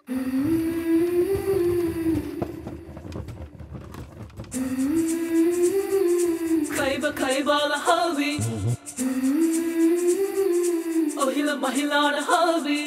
Kayba kaybala havi Ohila mahilana havi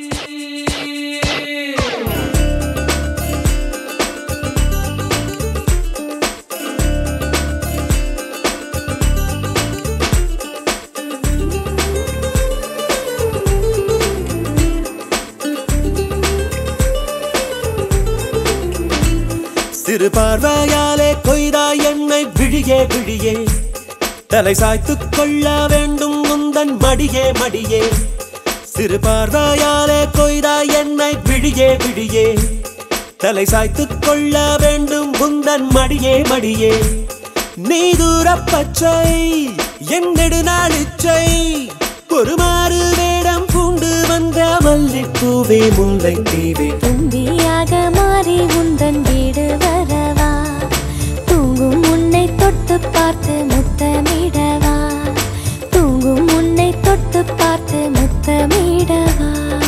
சிறு பார்வையாலே Qaeda என்னை விழியே விழியே தலை சாய்த்துக் கொள்ள வேண்டும் முந்தன் மடியே மடியே சிறு பார்வையாலே கொய்தா என்னை விழியே விழியே தலை சாய்த்துக் கொள்ள வேண்டும் முந்தன் மடியே மடியே நீ தூரப் பச்சை என் நெடுநாளிச்சை ஒரு மாறு வேடம் பூண்டு வந்த மல்லிப்பூவே முல்லை தீவே தும்பியாக மாறி உந்தன் வீடு வரவா தூங்கும் உன்னை தொட்டு பார்த்து முத்தமிடவா தூங்கும் உன்னை தொட்டு பார்த்து முத்தமிடவா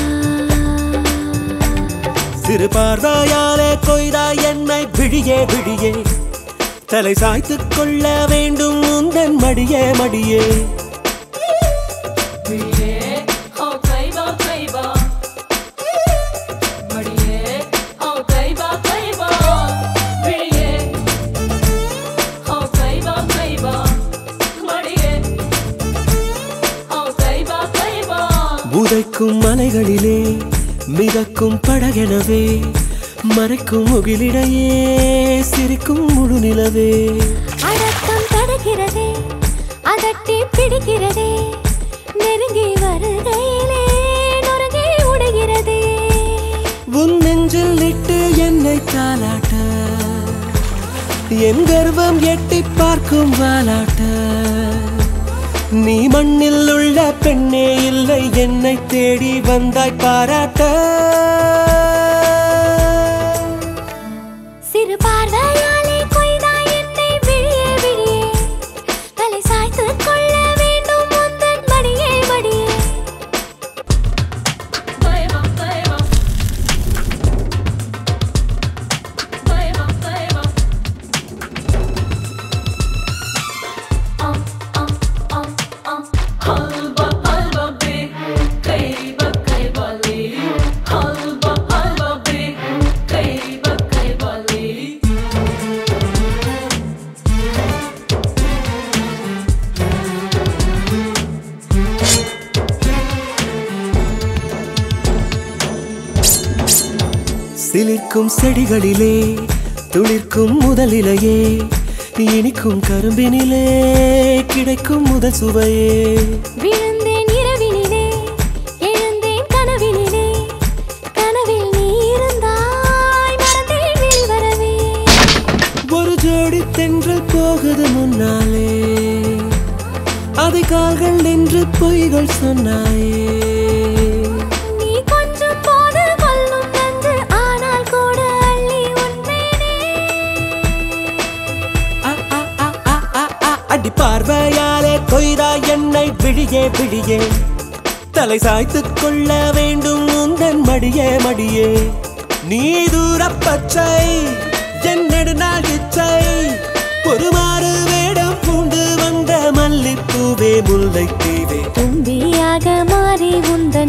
சிறு பார்வையாலே கொய்தா என்னை விழியே விழியே தலை சாய்த்துக் கொள்ள வேண்டும் உந்தன் மடியே மடியே Viye ho kayba kayba Mariye ho kayba kayba Viye ho kayba kayba Mariye ho kayba kayba உதைக்கும் மலைகளிலே மிதக்கும் படகெனவே மறைக்கும் முகிலிடையே சிரிக்கும் முழு நிலவே அடக்கம் தடுக்கிறதே அதட்டி பிடிக்கிறதே நெருங்கி வருகையிலே நொறுங்கி உடைகிறதே உன் நெஞ்சில் இட்டு என்னை தாலாட்ட என் கர்வம் எட்டி பார்க்கும் வாலாட்ட நீ மண்ணில் உள்ள பெண்ணே இல்லை என்னை தேடி வந்தாய் பாராட்ட சிறு பார்வையாலே கொய்தாய் என்னை விழியே விழியே தலை சாய்த்துக் கொள்ள வேண்டும் முந்தன் மடியே மடியே Kayba kayba Kayba kayba Um um um um Halba halba be Kayba kayba li Halba halba be Kayba kayba li சிலிர்க்கும் செடிகளிலே துளிர்க்கும் முதலிலையே இனிக்கும் கரும்பினிலே கிடைக்கும் முதல் சுவையே விழுந்தேன் இரவினிலே எழுந்தேன் கனவினிலே கனவில் நீ இருந்தாய் மறந்தேன் வெளிவரவே ஒரு ஜோடி தென்றல் போகுது முன்னாலே அதை கால்கள் நின்று பொய்கள் சொன்னாயே நீ கொஞ்சம் போது கொல்லும் நன்று ஆனால் கூட அள்ளி உண்மேனே அ, அ, அ, அ, அ, அ, அடி பார்வையாலே கொய்தா என்னை விழியே விழியே தலை சாய்த்துக் கொள்ள வேண்டும் உந்தன் மடியே மடியே நீ தூரப் பச்சை என் நெடுநாள் இச்சை ஒரு மாறு வேடம் பூண்டு வந்த மல்லிப்பூவே முல்லை தீவே தும்பியாக மாறி உந்தன்